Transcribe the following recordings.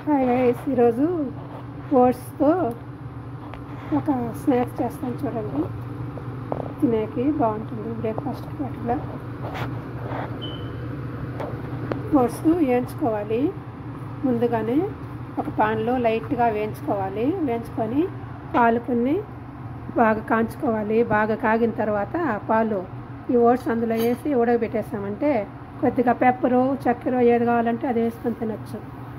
Hi guys ఈరోజు ఓట్స్తో ఒక snacks చేస్తాను చూడండి తినేకి బాగుంటుంది బ్రేక్ఫాస్ట్కి అట్లా ఓట్స్ వేయించుకోవాలి ముందుగానే ఒక పాన్లో లైట్గా వేయించుకోవాలి వేయించుకొని పాలు కొన్ని బాగా కాంచుకోవాలి బాగా కాగిన తర్వాత ఆ పాలు ఈ ఓట్స్ అందులో వేసి ఉడకబెట్టేసామంటే కొద్దిగా పెప్పరు చక్కెర ఏది కావాలంటే అది వేసుకొని తినచ్చు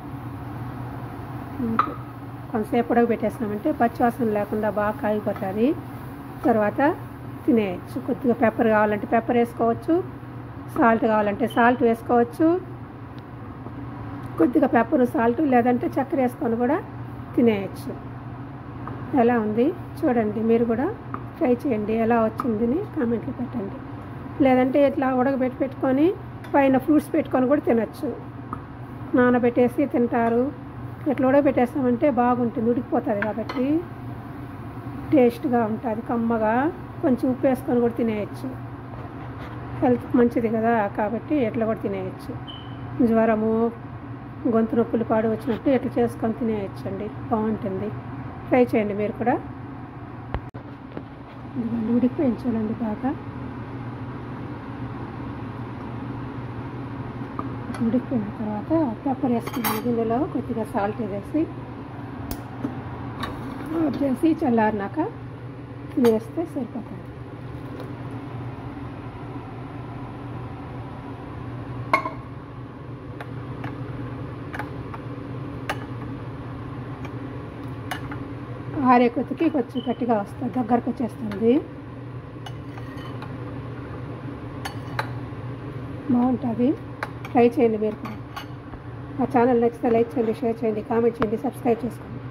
అంతే. కొంతసేపు ఉడకబెట్టేసామంటే పచ్చివాసన లేకుండా బాగా కాగిపోతుంది తర్వాత తినేయచ్చు కొద్దిగా పెప్పర్ కావాలంటే పెప్పర్ వేసుకోవచ్చు సాల్ట్ కావాలంటే సాల్ట్ వేసుకోవచ్చు కొద్దిగా పెప్పర్ సాల్ట్ లేదంటే చక్కెర వేసుకొని కూడా తినేయచ్చు ఎలా ఉంది చూడండి మీరు కూడా ట్రై చేయండి ఎలా వచ్చిందని కామెంట్లు పెట్టండి లేదంటే ఇట్లా ఉడకబెట్టి పెట్టుకొని పైన ఫ్రూట్స్ పెట్టుకొని కూడా తినచ్చు నానబెట్టేసి తింటారు ఇట్లా ఉడకబెట్టేస్తామంటే బాగుంటుంది ఉడికిపోతుంది కాబట్టి టేస్ట్గా ఉంటుంది కమ్మగా కొంచెం ఉప్పు వేసుకొని కూడా తినేయచ్చు హెల్త్ మంచిది కదా కాబట్టి ఎట్లా కూడా తినేయచ్చు జ్వరము గొంతు నొప్పులు పాడు వచ్చినట్టు ఎట్లా చేసుకొని తినేయచ్చండి బాగుంటుంది ట్రై చేయండి మీరు కూడా ఇదిగోండి ఉడికిపోయింది చూడండి బాగా ఉడికిపోయిన తర్వాత పెప్పర్ వేసుకున్నాను గిన్నెలో కొద్దిగా సాల్ట్ వేసి ఆఫ్ చేసి చల్లారినాక వేస్తే సరిపోతుంది ఆరే కొద్దికి కొంచెం గట్టిగా వస్తుంది దగ్గరకు వచ్చేస్తుంది బాగుంటుంది ట్రై చేయండి మీరు కూడా మా ఛానల్ నచ్చితే లైక్ చేయండి షేర్ చేయండి కామెంట్ చేయండి సబ్స్క్రైబ్ చేసుకోండి